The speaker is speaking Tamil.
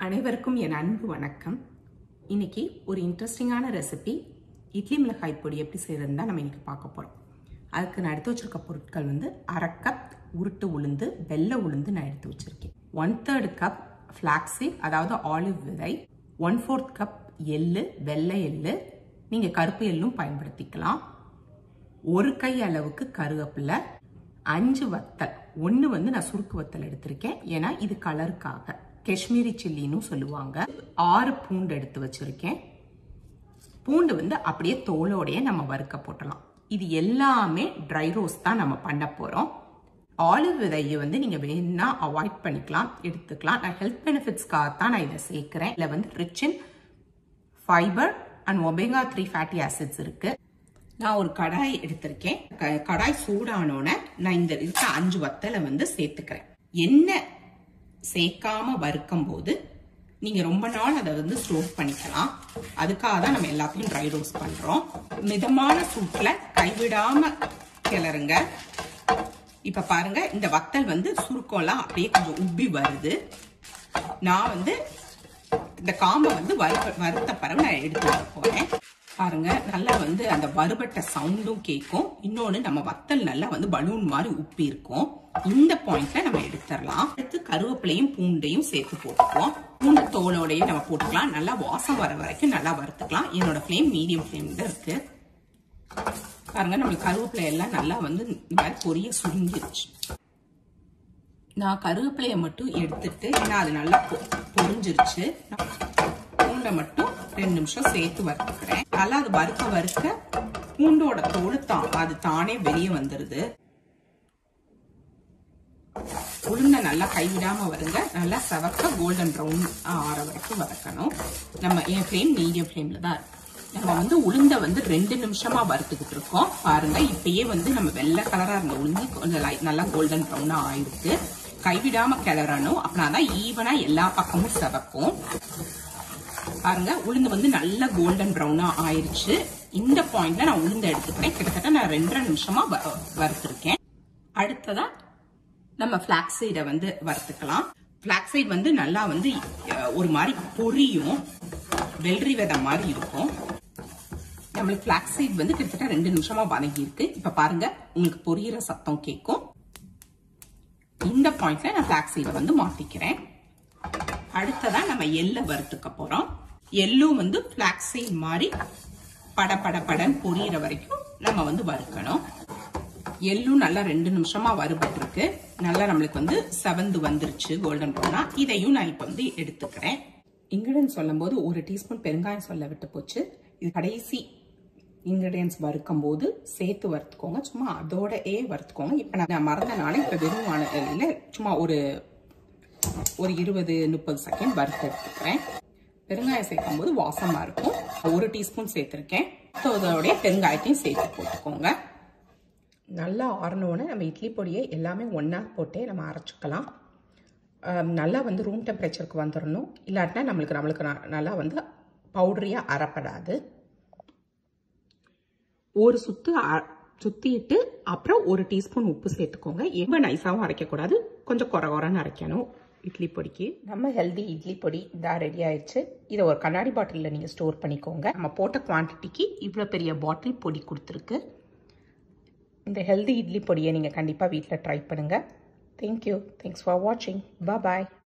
அனைவருக்கும் என் அன்பு வணக்கம் இன்னைக்கு ஒரு இன்ட்ரெஸ்டிங்கான ரெசிபி இட்லி மிளகாய் பொடி எப்படி செய்யறதுன்னு தான் நம்ம இன்னைக்கு பார்க்க போறோம் அதுக்கு நான் எடுத்து வச்சிருக்க பொருட்கள் வந்து அரை கப் உருட்டு உளுந்து வெள்ளை உளுந்து நான் எடுத்து வச்சிருக்கேன் ஒன் தேர்ட் கப் ஃப்ளாக்ஸீட் அதாவது ஆலிவ் விதை ஒன் ஃபோர்த் கப் எள்ளு வெள்ளை எள்ளு நீங்க கருப்பு எள்ளும் பயன்படுத்திக்கலாம் ஒரு கை அளவுக்கு கருவேப்பிலை அஞ்சு வத்தல் ஒன்று வந்து நான் சுருக்கு வத்தல் எடுத்திருக்கேன் ஏன்னா இது கலருக்காக காஷ்மீரி சில்லின்னு சொல்லுவாங்க ஆறு பூண்டு எடுத்து வச்சிருக்கேன் பூண்டு வந்து அப்படியே தோலோடையே நம்ம வறுக்க போட்டலாம் இது எல்லாமே ட்ரை ரோஸ்ட் தான் நம்ம பண்ண போகிறோம் ஆலிவ் விதையை வந்து நீங்கள் வேணும்னா அவாய்ட் பண்ணிக்கலாம் எடுத்துக்கலாம் நான் ஹெல்த் பெனிஃபிட்ஸ்க்காக தான் நான் இதை சேர்க்குறேன் இதில் வந்து rich in fibre and omega three fatty acids இருக்கு நான் ஒரு கடாய் எடுத்திருக்கேன் க- கடாய் சூடானோன்னே நான் இந்த இருக்க அஞ்சு வத்தலை வந்து சேர்த்துக்கிறேன் எண்ணெய் சேர்க்காம வறுக்கும் போது நீங்க ரொம்ப நாள் அதை வந்து ஸ்டோர் பண்ணிக்கலாம் அதுக்காக தான் நம்ம எல்லாத்தையும் ட்ரை ரோஸ்ட் பண்றோம் மிதமான சூட்ல கைவிடாம கிளறுங்க இப்ப பாருங்க இந்த வத்தல் வந்து சுருக்கம்லாம் அப்படியே கொஞ்சம் உப்பி வருது நான் வந்து இந்த காம்பை வந்து வறுப்ப வறுத்த பிறகு நான் எடுத்து வர போறேன் பாருங்க நல்லா வந்து அந்த வறுபட்ட சவுண்டும் கேட்கும் இன்னொன்னு நம்ம வத்தல் நல்லா வந்து பலூன் மாதிரி உப்பி இருக்கும் இந்த பாயிண்ட்ல நம்ம எடுத்துடலாம் அடுத்து கருவேப்பிலையும் பூண்டையும் சேர்த்து போட்டுக்குவோம் பூண்டு தோலோடையும் நம்ம போட்டுக்கலாம் நல்லா வாசம் வர வரைக்கும் நல்லா வறுத்துக்கலாம் என்னோட ஃப்ளேம் மீடியம் ஃப்ளேம் தான் இருக்கு பாருங்க நம்மளுக்கு கருவேப்பிலை எல்லாம் நல்லா வந்து இந்த மாதிரி பொரிய சுருங்கிருச்சு நான் கருவேப்பிலையை மட்டும் எடுத்துட்டு ஏன்னா அது நல்லா பொ- பொரிஞ்சிருச்சு நான் பூண்டை மட்டும் ரெண்டு நிமிஷம் சேர்த்து வறுத்துக்கிறேன் நல்லா அது வறுக்க வறுக்க பூண்டோட தோல் தான் அது தானே வெளியே வந்துருது உளுந்த நல்லா கைவிடாம வருங்க நல்லா செவக்க கோல்டன் ப்ரௌன் ஆற வரைக்கும் வதக்கணும் நம்ம என் ஃப்ளேம் மீடியம் ஃப்ளேம்ல தான் இருக்கு நம்ம வந்து உளுந்த வந்து ரெண்டு நிமிஷமா வறுத்துக்கிட்டு இருக்கோம் பாருங்க இப்பயே வந்து நம்ம வெள்ளை கலரா இருந்த உளுந்து கொஞ்சம் light- நல்லா கோல்டன் ப்ரௌனா ஆயிருக்கு கைவிடாம கிளறணும் அப்படின்னா தான் ஈவனா எல்லா பக்கமும் செவக்கும் பாருங்க உளுந்து வந்து நல்ல கோல்டன் ப்ரௌனா ஆயிருச்சு இந்த பாயிண்ட்ல நான் உளுந்து எடுத்துக்கிறேன் கிட்டத்தட்ட நான் ரெண்டரை நிமிஷமா வ- வறுத்திருக்கேன் அடுத்ததா நம்ம ஃபிளாக்ஸைடை வந்து வறுத்துக்கலாம் ஃபிளாக்ஸைட் வந்து நல்லா வந்து அஹ், ஒரு மாதிரி பொரியும் வெள்ளரி விதை மாதிரி இருக்கும் நம்மளுக்கு ஃபிளாக்ஸைட் வந்து கிட்டத்தட்ட ரெண்டு நிமிஷமா வதங்கி இருக்கு இப்ப பாருங்க உங்களுக்கு பொரியிற சத்தம் கேட்கும் இந்த பாயிண்ட்ல நான் ஃபிளாக்ஸைடை வந்து மாத்திக்கிறேன் அடுத்ததா நம்ம எள்ளை வறுத்துக்க போறோம் எள்ளும் வந்து ஃபிளாக்ஸைட் மாதிரி பட பட படன்னு பொரியிற வரைக்கும் நம்ம வந்து வறுக்கணும் எள்ளும் நல்லா ரெண்டு நிமிஷமா வறுபட்டிருக்கு நல்லா நம்மளுக்கு வந்து செவந்து வந்துருச்சு கோல்டன் ப்ரௌனா இதையும் நான் இப்போ வந்து எடுத்துக்கிறேன் இன்கிரியன்ஸ் சொல்லும்போது ஒரு டீஸ்பூன் பெருங்காயம் சொல்ல விட்டு போச்சு இது கடைசி இன்கிரியன்ஸ் வறுக்கும் போது சேர்த்து வறுத்துக்கோங்க சும்மா அதோட ஏ வறுத்துக்கோங்க இப்போ நான் மறந்தனால இப்போ வெறும் வானலில் சும்மா ஒரு ஒரு இருபது முப்பது செகண்ட் வறுத்து எடுத்துக்கிறேன் பெருங்காயம் சேர்க்கும் போது வாசமா இருக்கும் ஒரு டீஸ்பூன் சேர்த்துருக்கேன் அதோடைய பெருங்காயத்தையும் சேர்த்து போட்டுக்கோங்க நல்லா ஆறணுன்னு நம்ம இட்லி பொடியை எல்லாமே ஒன்றா போட்டே நம்ம அரைச்சிக்கலாம் ஆம், நல்லா வந்து ரூம் டெம்பரேச்சருக்கு வந்துடணும் இல்லாட்டினா நம்மளுக்கு நம்மளுக்கு ந- நல்லா வந்து பவுடரியாக அரைப்படாது ஒரு சுத்து அ- சுத்திட்டு அப்புறம் ஒரு டீஸ்பூன் உப்பு சேர்த்துக்கோங்க ரொம்ப நைஸாகவும் அரைக்கக்கூடாது கொஞ்சம் குறை குறைன்னு அரைக்கணும் இட்லி பொடிக்கு நம்ம ஹெல்தி இட்லி பொடி இதாக ரெடி ஆயிடுச்சு இதை ஒரு கண்ணாடி பாட்டிலில் நீங்கள் ஸ்டோர் பண்ணிக்கோங்க நம்ம போட்ட குவான்டிட்டிக்கு இவ்வளோ பெரிய பாட்டில் பொடி கொடுத்துருக்கு இந்த ஹெல்தி இட்லி பொடியை நீங்கள் கண்டிப்பாக வீட்டில் ட்ரை பண்ணுங்கள் தேங்க்யூ தேங்க்ஸ் ஃபார் வாட்சிங் பாய்